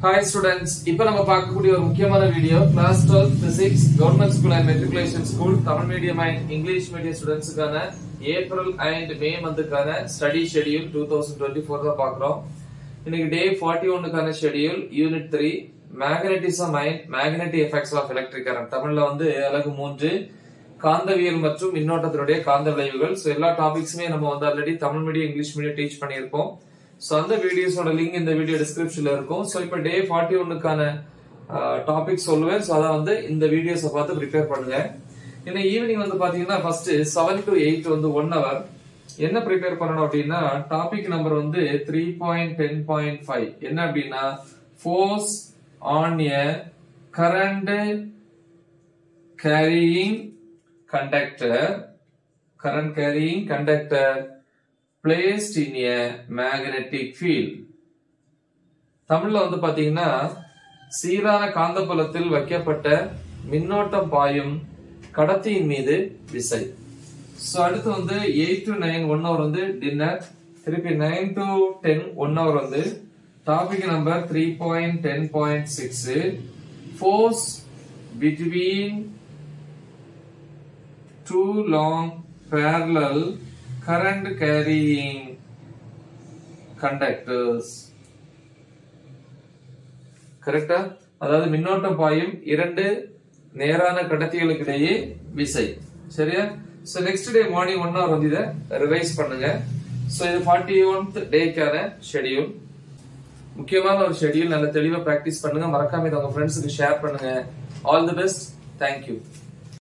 hi students இப்போ நம்ம பார்க்கக்கூடிய ஒரு முக்கியமான video class 12 physics government school and matriculation school Tamil medium and English medium ஸ்டூடெண்ட்ஸுக்கான ஏப்ரல் அண்ட் மே மந்த்துக்கான study schedule two thousand twenty four தான் பார்க்குறோம் இன்னைக்கு டே ஃபார்ட்டி ஒன்னுக்கான schedule unit three magnetism and magnetic effects of electric current தமிழ்ல வந்து அழகு மூன்று காந்தவியல் மற்றும் மின்னோட்டத்தினுடைய காந்த விளைவுகள் ஸோ எல்லா டாபிக்ஸுமே நம்ம வந்து already Tamil medium English medium teach பண்ணியிருக்கோம் ஸோ அந்த வீடியோஸோட லிங்க் இந்த வீடியோ டிஸ்கிரிப்ஷன்ல இருக்கும் ஸோ இப்போ டே ஃபார்ட்டி ஒன்னுக்கான டாபிக் சொல்லுவேன் ஸோ அதை வந்து இந்த வீடியோஸை பார்த்து ப்ரிப்பேர் பண்ணுங்க இன்னும் ஈவினிங் வந்து பாத்தீங்கன்னா ஃபர்ஸ்ட் செவன் டு எயிட் வந்து ஒன் ஹவர் என்ன ப்ரிப்பேர் பண்ணணும் அப்படின்னா டாபிக் நம்பர் வந்து three point ten point five என்ன அப்படின்னா force on a current carrying conductor current carrying conductor placed in a magnetic field தமிழ்ல வந்து பாத்தீங்கன்னா சீரான காந்தப்புலத்தில் வைக்கப்பட்ட மின்னோட்டம் பாயும் கடத்தியின் மீது விசை சோ அடுத்து வந்து eight to nine one hour வந்து டின்னர் திருப்பி nine to ten one hour வந்து topic number three point ten point six force between two long parallel current carrying conductors கரெக்டா அதாவது மின்னோட்டம் பாயும் இரண்டு நேரான கடத்திகளுக்கு இடையே விசை சரியா so next day morning one hour வந்து இதை ரிவைஸ் பண்ணுங்க சோ இது ஃபார்ட்டி ஒன்த் டேக்கான ஷெடியூல் முக்கியமான ஒரு ஷெடியூல் நல்ல தெளிவா பிராக்டிஸ் பண்ணுங்க மறக்காம இதை உங்க ஃப்ரெண்ட்ஸுக்கு ஷேர் பண்ணுங்க ஆல் தி பெஸ்ட் தேங்க்யூ